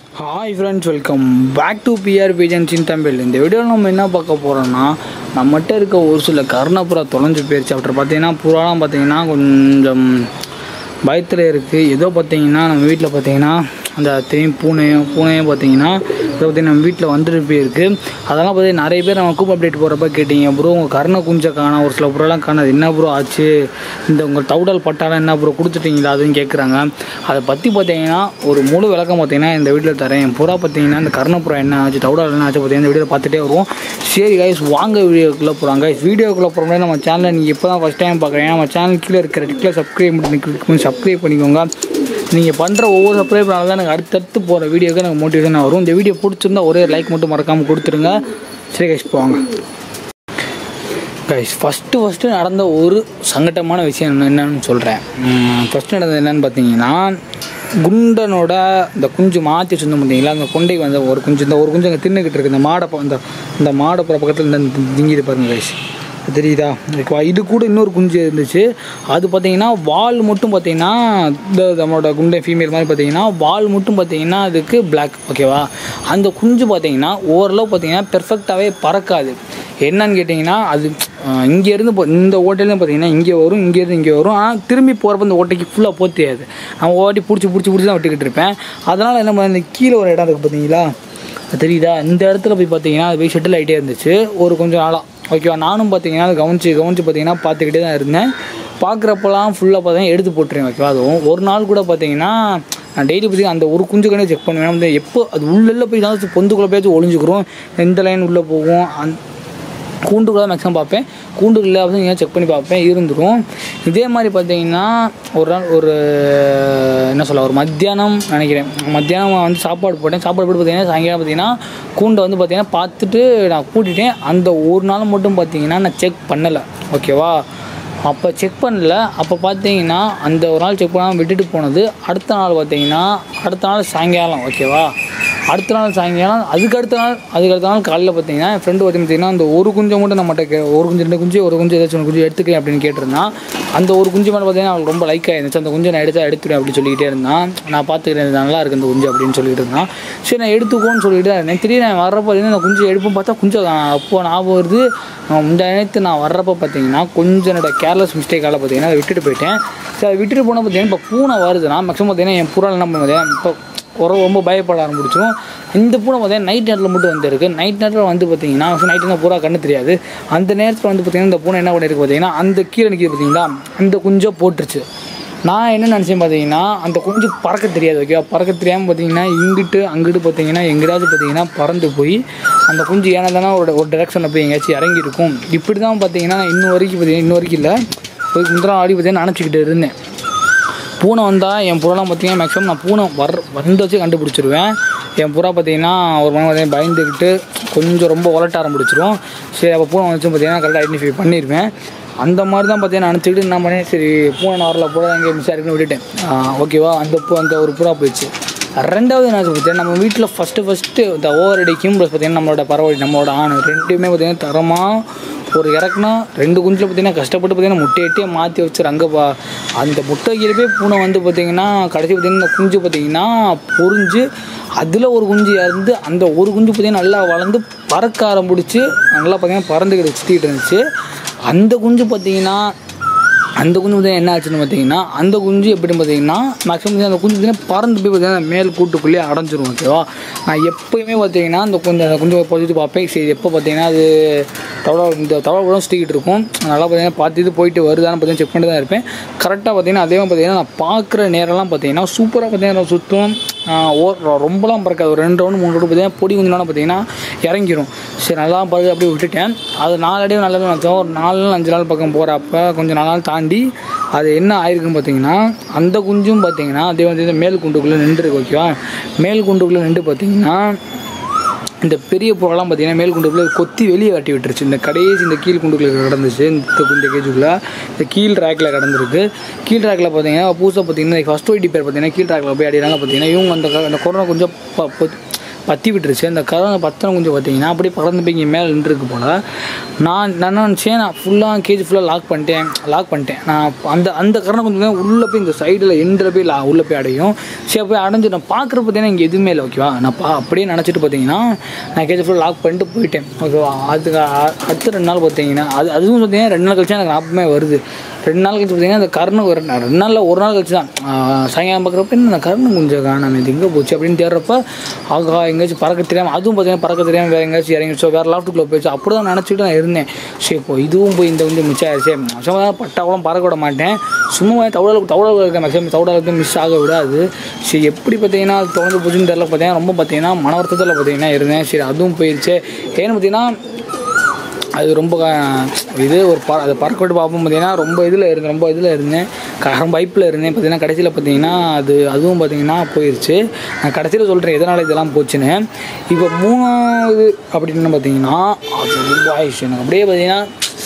hi friends welcome back to PR பேஜன்சின் தமிழ் இந்த வீடியோவில் நம்ம என்ன பார்க்க போகிறோம்னா நம்மகிட்ட இருக்க ஒரு சில கர்ணப்புறா தொலைஞ்சு போயிடுச்சு அப்புறம் பார்த்தீங்கன்னா புறாலாம் பார்த்தீங்கன்னா கொஞ்சம் பயத்தில் இருக்குது ஏதோ பார்த்தீங்கன்னா நம்ம வீட்டில் பார்த்தீங்கன்னா அந்த தேயும் பூனையும் பூனையும் பார்த்தீங்கன்னா இதை பார்த்தீங்கன்னா நம்ம வீட்டில் வந்துட்டு போயிருக்கு அதெல்லாம் பார்த்தீங்கன்னா நிறைய பேர் நம்ம கூப் அப்டேட் போகிறப்ப கேட்டீங்க ப்ரோ உங்கள் கர்ண குஞ்சை காணோம் ஒரு சில புறாலாம் காணாது என்ன ப்ரோ ஆச்சு இந்த உங்கள் தவுடல் பட்டாலாம் என்ன ப்ரோ கொடுத்துட்டீங்களா அதுன்னு கேட்குறாங்க அதை பற்றி பார்த்தீங்கன்னா ஒரு முழு விளக்கம் பார்த்தீங்கன்னா இந்த வீட்டில் தரேன் என் புறா பார்த்தீங்கன்னா இந்த கர்ணப்புறா என்ன ஆச்சு தவுடல் என்ன ஆச்சு பார்த்தீங்கன்னா இந்த வீடியோ பார்த்துட்டே வருவோம் சரி கைஸ் வாங்க வீடியோக்குள்ளே போகிறாங்க கைஸ் வீடியோக்குள்ளே போகிறோம்னா நம்ம சேனலை நீங்கள் இப்போ தான் ஃபஸ்ட் டைம் பார்க்குறீங்க நம்ம சேனல் கீழே இருக்கிற ரெட்டில் சப்ஸ்கிரைப் பண்ணி கிளிக் பண்ணி சப்ஸ்கிரைப் பண்ணிக்கோங்க நீங்கள் பண்ணுற ஒவ்வொரு சப்ஸ்கிரைப்னால தான் எனக்கு அடுத்தடுத்து போகிற வீடியோக்கு எனக்கு மோட்டிவேஷனாக வரும் இந்த வீடியோ பிடிச்சிருந்தா ஒரே லைக் மட்டும் மறக்காமல் கொடுத்துருங்க சரி கைஸ் போவாங்க கைஸ் ஃபஸ்ட்டு ஃபஸ்ட்டு நடந்த ஒரு சங்கட்டமான விஷயம் என்ன- என்னன்னு சொல்கிறேன் ஃபஸ்ட்டு நடந்தது என்னன்னு பார்த்தீங்கன்னா குண்டனோட இந்த குஞ்சு மாற்றி வச்சுருந்தோம் பார்த்தீங்களா அந்த கொண்டைக்கு வந்த ஒரு குஞ்சு இந்த ஒரு குஞ்சு அங்கே தின்னுக்கிட்டு இருக்கு இந்த மாடை ப- இந்த இந்த மாடை புற பக்கத்தில் இந்த திங்கிது பாருங்க கைஸ் தெரியுதா ஓகேவா இது கூட இன்னொரு குஞ்சு இருந்துச்சு அது பார்த்தீங்கன்னா வால் மட்டும் பார்த்தீங்கன்னா இந்த நம்மளோட குண்டை ஃபீமேல் மாதிரி பார்த்தீங்கன்னா வால் மட்டும் பார்த்தீங்கன்னா அதுக்கு Black ஓகேவா அந்த குஞ்சு பார்த்தீங்கன்னா ஓரளவு பார்த்தீங்கன்னா பெர்ஃபெக்டாகவே பறக்காது என்னன்னு கேட்டிங்கன்னா அது அஹ், இங்கேருந்து இப்போ இந்த ஓட்டையிலேருந்து பார்த்தீங்கன்னா இங்கே வரும் இங்கேருந்து இங்கே வரும் ஆனால் திரும்பி போகிறப்ப இந்த ஓட்டைக்கு ஃபுல்லாக போத்தியாது நான் ஓட்டி பிடிச்சி பிடிச்சி பிடிச்சி தான் விட்டுக்கிட்டு இருப்பேன் அதனால் என்ன பண்ண இந்த கீழே ஒரு இடம் இருக்குது பார்த்தீங்களா அது தெரியுதா இந்த இடத்துல போய் பார்த்தீங்கன்னா அது போய் ஷெட்டில் ஆகிட்டே இருந்துச்சு ஒரு கொஞ்சம் நாளாக ஓகேவா நானும் பார்த்தீங்கன்னா அதை கவனிச்சு கவனிச்சு பார்த்தீங்கன்னா பார்த்துக்கிட்டே தான் இருந்தேன் பார்க்குறப்பெல்லாம் ஃபுல்லாக பார்த்தீங்கன்னா எடுத்து போட்டுருவேன் ஓகேவா அதுவும் ஒரு நாள் கூட பார்த்தீங்கன்னா நான் டெய்லி பற்றி அந்த ஒரு குஞ்சுக்கனே செக் பண்ணுவேன் வந்து எப்போ அது உள்ளே போய் தான் பொந்துக்குள்ளே போய் ஒளிஞ்சுக்கிறோம் எந்த லைன் உள்ளே போகும் அந் கூண்டுக்குள்ள மேக்ஸிமம் பார்ப்பேன் கூண்டுக்குள்ள அப்படின்னு செக் பண்ணி பார்ப்பேன் இருந்துரும் இதே மாதிரி பார்த்தீங்கன்னா ஒரு நாள் ஒரு என்ன சொல்ல ஒரு மத்தியானம் நினைக்கிறேன் மத்தியானம் வந்து சாப்பாடு போட்டேன் சாப்பாடு போட்டு பார்த்தீங்கன்னா சாயங்காலம் பார்த்தீங்கன்னா கூண்டை வந்து பார்த்தீங்கன்னா பார்த்துட்டு நான் கூட்டிட்டேன் அந்த ஒரு நாள் மட்டும் பார்த்தீங்கன்னா நான் செக் பண்ணலை ஓகேவா அப்போ செக் பண்ணல அப்போ பார்த்தீங்கன்னா அந்த ஒரு நாள் செக் பண்ணாமல் விட்டுட்டு போனது அடுத்த நாள் பார்த்தீங்கன்னா அடுத்த நாள் சாயங்காலம் ஓகேவா அடுத்த நாள் சாயங்காலம் அதுக்கு அடுத்த நாள் அதுக்கு அடுத்த நாள் காலையில் பார்த்தீங்கன்னா என் ஃப்ரெண்டு பார்த்தீங்கன்னா அந்த ஒரு குஞ்சை மட்டும் நம்மகிட்ட கே ஒரு குஞ்சு ரெண்டு குஞ்சு ஒரு குஞ்சு ஏதாச்சும் ஒரு குஞ்சு எடுத்துக்கிறேன் அப்படின்னு கேட்டிருந்தான் அந்த ஒரு குஞ்சு மேலே பார்த்தீங்கன்னா அவளுக்கு ரொம்ப லைக் ஆயிருந்துச்சு அந்த குஞ்சை நான் எடுத்தா எடுத்துக்கிறேன் அப்படின்னு சொல்லிக்கிட்டே இருந்தான் நான் பார்த்துக்கிறேன் இது நல்லா இருக்கு இந்த குஞ்சு அப்படின்னு சொல்லிட்டு இருந்தான் சரி நான் எடுத்துக்கோன்னு சொல்லிட்டு தான் இருந்தேன் திடீர்னு நான் வர்றப்போ பார்த்தீங்கன்னா அந்த குஞ்சு எடுப்போம் பார்த்தா குஞ்சு அப்போ ஞாபகம் வருது அஹ் இந்த நேரத்து நான் வர்றப்போ பார்த்தீங்கன்னா கொஞ்சம் என்னோட கேர்லெஸ் மிஸ்டேக்கால் பார்த்தீங்கன்னா அதை விட்டுட்டு போயிட்டேன் சரி அதை விட்டுட்டு போனால் பார்த்தீங்கன்னா இப்போ பூனை வருதுன்னா மேக்ஸிமம் பார்த்தீங்கன்னா என் பூரா என்ன பண்ணுவேன் இப்போ ஒரு ரொம்ப பயப்பட ஆரம்பிச்சிடும் இந்த பூனை பார்த்தீங்கன்னா நைட் நேரத்தில் மட்டும் வந்திருக்கு நைட் நேரத்தில் வந்து பார்த்தீங்கன்னா நைட்டு தான் பூரா கண்ணு தெரியாது அந்த நேரத்தில் வந்து பார்த்தீங்கன்னா இந்த பூனை என்ன பண்ணியிருக்கு பார்த்தீங்கன்னா அந்த கீழே நிற்கிது பார்த்தீங்களா அந்த குஞ்சை போட்டுருச்சு நான் என்ன நினச்சேன் பார்த்தீங்கன்னா அந்த குஞ்சு பறக்க தெரியாது ஓகேவா பறக்க தெரியாமல் பார்த்தீங்கன்னா இங்கிட்டு அங்கிட்டு பார்த்தீங்கன்னா எங்கேயாவது பார்த்தீங்கன்னா பறந்து போய் அந்த குஞ்சு ஏன்னா தானே ஒரு ஒரு டெரெக்ஷனில் போய் எங்கேயாச்சும் இறங்கியிருக்கும் இப்படி தான் பார்த்தீங்கன்னா நான் இன்னும் வரைக்கும் பார்த்தீங்கன்னா இன்ன வரைக்கும் இல்லை போய் முந்திரா ஆடி பார்த்தீங்கன்னா நினச்சிக்கிட்டு இருந்தேன் பூனை வந்தால் என் புறாலாம் பார்த்தீங்கன்னா மேக்ஸிமம் நான் பூனை வர் வந்து வச்சு கண்டுபிடிச்சிருவேன் என் புறா பார்த்தீங்கன்னா ஒரு மணி பார்த்தீங்கன்னா பயந்துக்கிட்டு கொஞ்சம் ரொம்ப உலட்ட ஆரம்பிச்சிரும் சரி அப்போ பூனை வந்துச்சு பார்த்தீங்கன்னா கரெக்டாக ஐடென்டிஃபை பண்ணிடுவேன் அந்த மாதிரி தான் பார்த்தீங்கன்னா நினச்சிக்கிட்டு என்ன பண்ணேன் சரி பூனை நான் வரல புறா எங்கே மிஸ் ஆயிருக்குன்னு விட்டுட்டேன் ஆ, ஓகேவா அந்த பூ அந்த ஒரு புறா போயிடுச்சு ரெண்டாவது என்ன பார்த்தீங்கன்னா நம்ம வீட்டில் ஃபஸ்ட்டு ஃபஸ்ட்டு இந்த ஓவர் அடிக்கும் ப்ளஸ் பார்த்தீங்கன்னா நம்மளோட பறவை நம்மளோட ஆண் ரெண்டுமே பார்த்தீங்கன்னா தரமாக ஒரு இறக்குனா ரெண்டு குஞ்சில் பார்த்தீங்கன்னா கஷ்டப்பட்டு பார்த்தீங்கன்னா முட்டையிட்டே மாற்றி வச்சு அங்கே பா அந்த முட்டை வைக்கிறப்பே பூனை வந்து பார்த்தீங்கன்னா கடைசி பார்த்தீங்கன்னா இந்த குஞ்சு பார்த்தீங்கன்னா பொறிஞ்சு அதில் ஒரு குஞ்சு இறந்து அந்த ஒரு குஞ்சு பார்த்தீங்கன்னா நல்லா வளர்ந்து பறக்க ஆரம்பிச்சு நல்லா பார்த்தீங்கன்னா பறந்துக்கிட்டு சுற்றிக்கிட்டு இருந்துச்சு அந்த குஞ்சு பார்த்தீங்கன்னா அந்த குஞ்சு பார்த்தீங்கன்னா என்ன ஆச்சுன்னு பார்த்தீங்கன்னா அந்த குஞ்சு எப்படின்னு பார்த்தீங்கன்னா மேக்ஸிமம் அந்த குஞ்சு பார்த்தீங்கன்னா பறந்து போய் பார்த்தீங்கன்னா மேல் கூட்டுக்குள்ளேயே அடைஞ்சிரும் ஓகேவா நான் எப்பயுமே பார்த்தீங்கன்னா அந்த குஞ்சு அந்த குஞ்சு பொறுத்து பார்ப்பேன் சரி எப்போ பார்த்தீங்கன்னா அது தவளை இந்த தவளை கூட சுற்றிக்கிட்டு இருக்கும் நல்லா பார்த்தீங்கன்னா பார்த்துட்டு போயிட்டு வருதான்னு பார்த்தீங்கன்னா செக் பண்ணிட்டு தான் இருப்பேன் கரெக்டாக பார்த்தீங்கன்னா அதே மாதிரி பார்த்தீங்கன்னா நான் பார்க்குற நேரம்லாம் பார்த்தீங்கன்னா சூப்பராக பார்த்தீங்கன்னா சுற்றும் ஓ ரொம்பலாம் பறக்காது ஒரு ரெண்டு ரவுண்டு மூணு ரவுண்டு பார்த்தீங்கன்னா பொடி கொஞ்ச நேரம் பார்த்தீங்கன்னா இறங்கிரும் சரி நல்லா பறக்க அப்படியே விட்டுட்டேன் அது நாலு அடி நல்லது நினச்சோம் ஒரு நாலு நாள் அஞ்சு நாள் பக்கம் போகிறப்ப கொஞ்சம் நாலு நாள் தாண்டி அது என்ன ஆயிருக்குன்னு பார்த்தீங்கன்னா அந்த குஞ்சும் பார்த்தீங்கன்னா அதே வந்து மேல் குண்டுக்குள்ளே நின்றுருக்கு ஓகேவா மேல் குண்டுக்குள்ளே நின்று பார்த்தீங்கன்னா இந்த பெரிய புறாலாம் பார்த்தீங்கன்னா மேல் குண்டுக்குள்ளே கொத்தி வெளியே கட்டி விட்டுருச்சு இந்த கடைசி இந்த கீழ் குண்டுக்குள்ள கிடந்துச்சு இந்த இந்த கேஜுக்குள்ளே இந்த கீழ் ரேக்கில் கிடந்திருக்கு கீழ் ரேக்கில் பார்த்தீங்கன்னா புதுசாக பார்த்தீங்கன்னா ஃபஸ்ட் ஒய்டி பேர் பார்த்தீங்கன்னா கீழ் ரேக்கில் போய் அடிக்கிறாங்க பார்த்தீங்கன்னா இவங்க அந்த க- அந்த கொரோனா கொஞ்சம் ப- பொ- பற்றி விட்டுருச்சு அந்த கரணை பத்திரம் குஞ்சு பார்த்தீங்கன்னா அப்படியே பறந்து போய் இங்கே மேலே நின்றுருக்கு போல் நான் நான் என்ன நினச்சேன் நான் ஃபுல்லாக கேஜி ஃபுல்லாக லாக் பண்ணிட்டேன் லாக் பண்ணிட்டேன் நான் அந்த அந்த கரணை கொஞ்சம் தான் உள்ளே போய் இந்த சைடில் எண்டில் போய் லா உள்ளே போய் அடையும் சரி போய் அடைஞ்சு நான் பார்க்குற பார்த்தீங்கன்னா இங்கே எதுவுமே இல்லை ஓகேவா நான் பா அப்படியே நினச்சிட்டு பார்த்தீங்கன்னா நான் கேஜி ஃபுல்லாக லாக் பண்ணிட்டு போயிட்டேன் ஓகேவா அதுக்கு அ- அடுத்த ரெண்டு நாள் பார்த்தீங்கன்னா அது அதுவும் பார்த்தீங்கன்னா ரெண்டு நாள் கழிச்சு எனக்கு ஞாபகமே வருது ரெண்டு நாள் கழிச்சு பார்த்தீங்கன்னா அந்த கருணை ஒரு ரெண்டு நாளில் ஒரு நாள் கழிச்சு தான் ஆஹ் சாயங்காலம் பார்க்குறப்ப என்ன அந்த கருணை கொஞ்சம் காணாம இது எங்கே போச்சு அப்படின்னு தேடுறப்ப ஆகா எங்கேயாச்சும் பறக்க தெரியாமல் அதுவும் பார்த்தீங்கன்னா பறக்க தெரியாமல் வேறு எங்கேயாச்சும் இறங்கிடுச்சோ வேறு லாஃப்ட்டுக்குள்ளே போயிடுச்சு அப்படி தான் நினச்சிட்டு நான் இருந்தேன் சரி இப்போ இதுவும் போய் இந்த வந்து மிச்சம் ஆயிடுச்சு சும்மா தான் பட்டாவெல்லாம் பறக்க விட மாட்டேன் சும்மா தவடல் தவடல் இருக்க மேக்ஸிமம் தவடலுக்கு மிஸ் ஆக விடாது சரி எப்படி பார்த்தீங்கன்னா அது தொடர்ந்து போச்சுன்னு தெரியல பார்த்தீங்கன்னா ரொம்ப பார்த்தீங்கன்னா மன வருத்தத்தில் பார்த்தீங்கன்னா இருந்தேன் சரி அதுவும் போயிடுச்சு ஏன்னு பார்த்தீங்கன்னா அது ரொம்ப க- இது ஒரு ப அது பறக்க விட்டு பார்ப்போம் பார்த்தீங்கன்னா ரொம்ப இதில் இருந்தேன் ரொம்ப இதில் இருந்தேன் க- ரொம்ப பைப்பில் இருந்தேன் பார்த்தீங்கன்னா கடைசியில் பார்த்தீங்கன்னா அது அதுவும் பார்த்தீங்கன்னா போயிடுச்சு நான் கடைசியில் சொல்கிறேன் எதனால் இதெல்லாம் போச்சுன்னு இப்போ மூணாவது அப்படின்னு பார்த்தீங்கன்னா அது ரொம்ப ஆயிடுச்சு எனக்கு அப்படியே பார்த்தீங்கன்னா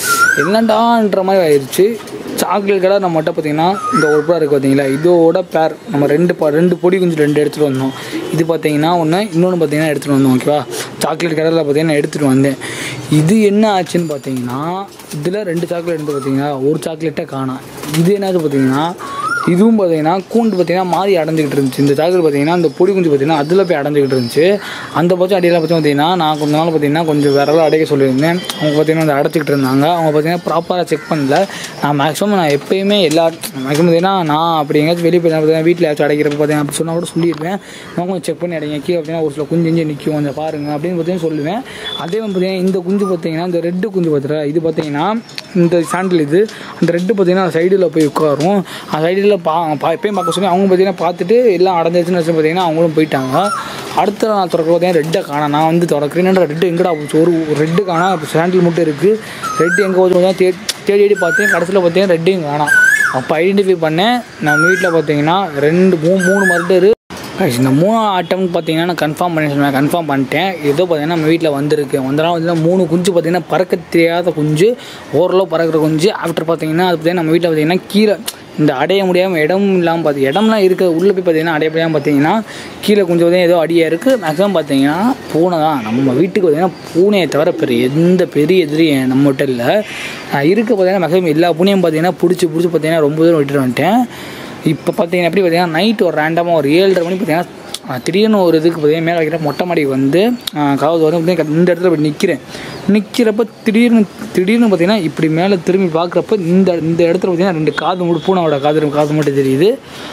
என்னடான்ற மாதிரி ஆயிடுச்சு சாக்லேட் கடை நம்மகிட்ட பார்த்தீங்கன்னா இந்த ஒரு படம் இருக்குது பார்த்தீங்களா இதோட பேர் நம்ம ரெண்டு ப ரெண்டு பொடி குஞ்சு ரெண்டு எடுத்துகிட்டு வந்தோம் இது பார்த்தீங்கன்னா ஒன்று இன்னொன்று பார்த்தீங்கன்னா எடுத்துகிட்டு வந்தோம் ஓகேவா சாக்லேட் கடையில் பார்த்தீங்கன்னா எடுத்துகிட்டு வந்தேன் இது என்ன ஆச்சுன்னு பார்த்தீங்கன்னா இதில் ரெண்டு சாக்லேட் எடுத்து பார்த்தீங்கன்னா ஒரு சாக்லேட்டை காணோம் இது என்னது பார்த்தீங்கன்னா இதுவும் பார்த்தீங்கன்னா கூண்டு பார்த்தீங்கன்னா மாறி அடைஞ்சிக்கிட்டு இருந்துச்சு இந்த சாக்லேட் பார்த்தீங்கன்னா அந்த பொடி குஞ்சு பார்த்தீங்கன்னா அதில் போய் அடைஞ்சிக்கிட்டு இருந்துச்சு அந்த பட்சம் அடியில் பட்சம் பார்த்தீங்கன்னா நான் கொஞ்ச நாள் பார்த்தீங்கன்னா கொஞ்சம் விரல அடைக்க சொல்லியிருந்தேன் அவங்க பார்த்தீங்கன்னா அதை அடைச்சிக்கிட்டு இருந்தாங்க அவங்க பார்த்தீங்கன்னா ப்ராப்பராக செக் பண்ணல நான் மேக்ஸிமம் நான் எப்பயுமே எல்லா மேக்ஸிமம் பார்த்தீங்கன்னா நான் அப்படி எங்கேயாச்சும் வெளியே போய் பார்த்தீங்கன்னா வீட்டில் ஏதாச்சும் அடைக்கிறப்ப பார்த்தீங்கன்னா அப்படி சொன்னால் கூட சொல்லிடுவேன் நான் கொஞ்சம் செக் பண்ணி அடைங்க கீழே பார்த்தீங்கன்னா ஒரு சில குஞ்சு இஞ்சி நிற்கும் கொஞ்சம் பாருங்க அப்படின்னு பார்த்தீங்கன்னா சொல்லுவேன் அதே மாதிரி பார்த்தீங்கன்னா இந்த குஞ்சு பார்த்தீங்கன்னா இந்த ரெட்டு குஞ்சு பார்த்துருக்கா இது பார்த்தீங்கன்னா இந்த சாண்டில் இது அந்த ரெட்டு பார்த்தீங்கன்னா சைடில் போய் உட்காரும் அந்த சைடில் பா பா எப்பயும் பார்க்க சொல்லி அவங்க பார்த்தீங்கன்னா பார்த்துட்டு எல்லாம் அடைஞ்சிருச்சுன்னு வச்சு பார்த்தீங்கன்னா அவங்களும் போயிட்டாங்க அடுத்த நாள் திறக்க பார்த்தீங்கன்னா ரெட்டை காணோம் நான் வந்து திறக்கிறேன் ரெட்டு எங்கடா போச்சு ஒரு ரெட்டு காணா இப்போ சாண்டில் மட்டும் இருக்குது ரெட்டு எங்கே போச்சு பார்த்தீங்கன்னா தேடி தேடி தேடி பார்த்தேன் கடைசியில் பார்த்தீங்கன்னா ரெட்டையும் காணோம் அப்போ ஐடென்டிஃபை பண்ணேன் நம்ம வீட்டில் பார்த்தீங்கன்னா ரெண்டு மூணு மூணு மர்டரு guys, இந்த மூணு அட்டம் பார்த்தீங்கன்னா நான் கன்ஃபார்ம் பண்ணி சொன்னேன் கன்ஃபார்ம் பண்ணிட்டேன் ஏதோ பார்த்தீங்கன்னா நம்ம வீட்டில் வந்திருக்கு வந்தாலும் பார்த்தீங்கன்னா மூணு குஞ்சு பார்த்தீங்கன்னா பறக்க தெரியாத குஞ்சு ஓரளவு பறக்கிற குஞ்சு ஆஃப்டர் பார்த்தீங்கன்னா அது பார்த்தீங்கன்னா நம்ம வீட்டில் பார்த்தீங்கன்னா கீழே இந்த அடைய முடியாமல் இடம் இல்லாமல் பார்த்து இடம்லாம் இருக்க உள்ளே போய் பார்த்தீங்கன்னா அடைய முடியாமல் பார்த்தீங்கன்னா கீழே கொஞ்சம் பார்த்தீங்கன்னா ஏதோ அடியாக இருக்குது மேக்ஸிமம் பார்த்தீங்கன்னா பூனை தான் நம்ம வீட்டுக்கு பார்த்தீங்கன்னா பூனையை தவிர பெரிய எந்த பெரிய எதிரி நம்மகிட்ட இல்லை இருக்க பார்த்தீங்கன்னா மேக்ஸிமம் எல்லா பூனையும் பார்த்தீங்கன்னா பிடிச்சி பிடிச்சி பார்த்தீங்கன்னா ரொம்ப தூரம் விட்டுட்டு வந்துட்டேன் இப்போ பார்த்தீங்கன்னா எப்படி பார்த்தீங்கன்னா நைட் ஒரு ரேண்டமாக ஒரு ஏழரை மணி பார்த்தீங்கன்னா ஆஹ் திடீர்னு ஒரு இதுக்கு பார்த்தீங்கன்னா மேலே வைக்கிற மொட்டை மாடிக்கு வந்து காவது வந்து பார்த்தீங்கன்னா இந்த இடத்துல போய் நிற்கிறேன் நிற்கிறப்ப திடீர்னு திடீர்னு பார்த்தீங்கன்னா இப்படி மேலே திரும்பி பார்க்குறப்ப இந்த இந்த இடத்துல பார்த்தீங்கன்னா ரெண்டு காது மட்டும் பூனையோட காது காது மட்டும் தெரியுது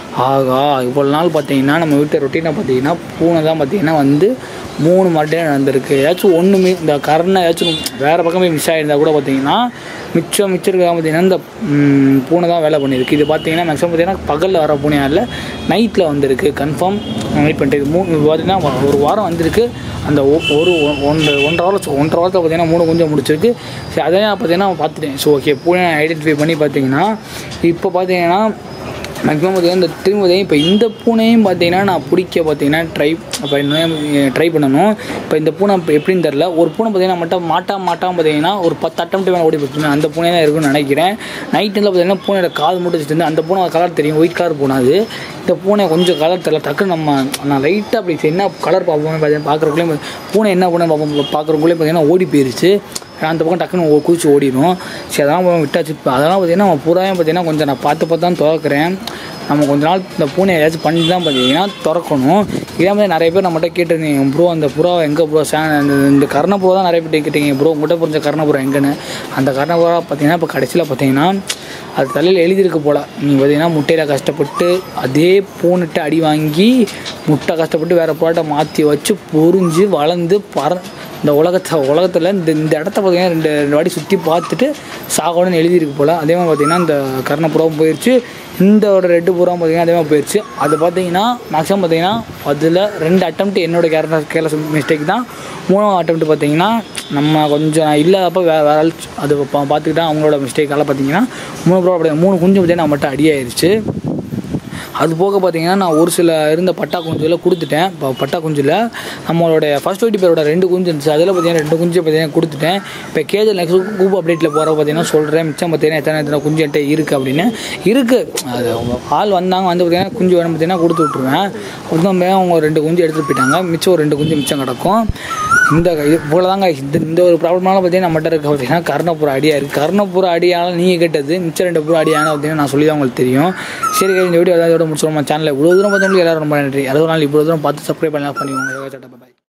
ஆகா இவ்வளோ நாள் பார்த்தீங்கன்னா நம்ம வீட்டு ரொட்டீனாக பார்த்தீங்கன்னா பூனை தான் பார்த்தீங்கன்னா வந்து மூணு மட்டையாக நடந்திருக்கு ஏதாச்சும் ஒன்றுமே இந்த கரணை ஏதாச்சும் வேறு பக்கமே மிஸ் ஆகிருந்தா கூட பார்த்தீங்கன்னா மிச்சம் மிச்சம் இருக்க பார்த்தீங்கன்னா இந்த ம், பூனை தான் வேலை பண்ணியிருக்கு இது பார்த்தீங்கன்னா மேக்ஸிமம் பார்த்தீங்கன்னா பகலில் வர பூனையாக இல்லை நைட்டில் வந்திருக்கு கன்ஃபார்ம் வெயிட் பண்ணிட்டு மூணு இது பார்த்தீங்கன்னா வ- ஒரு வாரம் வந்திருக்கு அந்த ஒ- ஒரு ஒ- ஒன்று ஒன்றரை வாரம் ஒன்றரை வாரத்தில் பார்த்தீங்கன்னா மூணு கொஞ்சம் முடிச்சிருக்கு சரி அதை நான் பார்த்தீங்கன்னா பார்த்துட்டேன் ஸோ ஓகே பூனை ஐடென்டிஃபை பண்ணி பார்த்தீங்கன்னா இப்போ பார்த்தீங்கன்னா மேக்ஸிமம் பார்த்தீங்கன்னா இந்த திரும்ப பார்த்தீங்கன்னா இப்போ இந்த பூனையும் பார்த்தீங்கன்னா நான் பிடிக்க பார்த்தீங்கன்னா ட்ரை இப்போ இன்னும் ட்ரை பண்ணணும் இப்போ இந்த பூனை இப்போ எப்படின்னு தெரில ஒரு பூனை பார்த்தீங்கன்னா மட்டும் மாட்டா மாட்டாம பார்த்தீங்கன்னா ஒரு பத்து அட்டம் மேலே ஓடி போச்சு அந்த பூனை தான் இருக்குன்னு நினைக்கிறேன் நைட்டில் பார்த்தீங்கன்னா பூனையோட காது மட்டும் வச்சுட்டு அந்த பூனை கலர் தெரியும் ஒயிட் கலர் பூனை அது இந்த பூனை கொஞ்சம் கலர் தெரியல டக்குன்னு நம்ம நான் லைட்டாக அப்படி சரி, என்ன கலர் பார்ப்போம் பார்த்தீங்கன்னா பார்க்குறக்குள்ளேயும் பூனை என்ன பூனை பார்ப்போம் பார்க்குறக்குள்ளே பார்த்தீங்கன்னா ஓடி போயிருச்சு அந்த பக்கம் டக்குன்னு ஓ- குதிச்சு ஓடிடும் சரி அதெல்லாம் அப்புறம் விட்டாச்சு இப்போ அதெல்லாம் பார்த்தீங்கன்னா நம்ம பூராயும் பார்த்தீங்கன்னா கொஞ்சம் நான் பார்த்து பார்த்து தான் திறக்கிறேன் நம்ம கொஞ்ச நாள் இந்த பூனை ஏதாச்சும் பண்ணி தான் பார்த்தீங்கன்னா திறக்கணும் இதே மாதிரி நிறைய பேர் நம்மகிட்ட கேட்டிருந்தீங்க ப்ரோ அந்த புறா எங்கே ப்ரோ சே அந்த இந்த கர்ணபுரா தான் நிறைய பேர் கேட்டீங்க ப்ரோ உங்கள்கிட்ட புரிஞ்ச கர்ணபுரம் எங்கன்னு அந்த கர்ணபுரா பார்த்தீங்கன்னா இப்போ கடைசியில் பார்த்தீங்கன்னா அது தலையில் எழுதியிருக்கு போல் நீங்கள் பார்த்தீங்கன்னா முட்டையில் கஷ்டப்பட்டு அதே பூனிட்ட அடி வாங்கி முட்டை கஷ்டப்பட்டு வேறு புறாட்டை மாற்றி வச்சு பொறிஞ்சு வளர்ந்து பற இந்த உலகத்தை உலகத்தில் இந்த இந்த இடத்த பார்த்தீங்கன்னா ரெண்டு ரெண்டு வாட்டி சுற்றி பார்த்துட்டு சாகணும்னு எழுதியிருக்கு போல் அதே மாதிரி பார்த்தீங்கன்னா இந்த கர்ணபுரம் போயிடுச்சு இந்த ஒரு ரெட்டு புறம் பார்த்தீங்கன்னா அதே மாதிரி போயிடுச்சு அது பார்த்தீங்கன்னா மேக்ஸிமம் பார்த்தீங்கன்னா அதில் ரெண்டு அட்டம்ப்ட் என்னோட கேரளா கேர்லஸ் மிஸ்டேக் தான் மூணாவது அட்டம்ப்ட் பார்த்தீங்கன்னா நம்ம கொஞ்சம் நான் இல்லாதப்போ வே வேற ஆள் அது பா- பார்த்துக்கிட்டா அவங்களோட மிஸ்டேக்கால பார்த்தீங்கன்னா மூணு ப்ரோ மூணு குஞ்சு பார்த்தீங்கன்னா மட்டும் அடியாயிருச்சு அது போக பார்த்தீங்கன்னா நான் ஒரு சில இருந்த பட்டா குஞ்சுல கொடுத்துட்டேன் இப்போ பட்டா குஞ்சில் நம்மளுடைய ஃபர்ஸ்ட் ஒயிட் பேரோட ரெண்டு குஞ்சு இருந்துச்சு அதில் பார்த்தீங்கன்னா ரெண்டு குஞ்சு பார்த்தீங்கன்னா கொடுத்துட்டேன் இப்போ கேஜல் நெக்ஸ்ட் கூப் அப்டேட்டில் போகிற பார்த்தீங்கன்னா சொல்கிறேன் மிச்சம் பார்த்தீங்கன்னா எத்தனை எத்தனை குஞ்சு என்கிட்ட இருக்குது அப்படின்னு இருக்குது அது அவங்க ஆள் வந்தாங்க வந்து பார்த்தீங்கன்னா குஞ்சு வேணும் பார்த்தீங்கன்னா கொடுத்து விட்ருவேன் அதுதான் அவங்க ரெண்டு குஞ்சு எடுத்துகிட்டு போயிட்டாங்க மிச்சம் ஒரு ரெண்டு குஞ்சு மிச்சம் கிடக்கும் இந்த இது போல தாங்க இந்த இந்த ஒரு ப்ராப்ளம்னால பார்த்தீங்கன்னா நம்மகிட்ட இருக்க பார்த்தீங்கன்னா கர்ணபுரம் அடியாக இருக்குது கர்ணபுரம் அடியால் நீங்கள் கேட்டது மிச்சம் ரெண்டு புறம் அடியான பார்த்தீங்கன்னா நான் சொல்லி தான் உங்களுக்கு தெரியும் சரி guys, இந்த வீடியோ ஏதாவது முடிச்சோம் நம்ம சேனலில் இவ்வளோ தூரம் பார்த்தவங்களுக்கு எல்லாரும் ரொம்ப நன்றி அறுபது நாள் இவ்வளோ தூரம் பார்த்து சப்ஸ்கிரைப் பண்ணலாம் பண்ணிக்கோங்க பாய்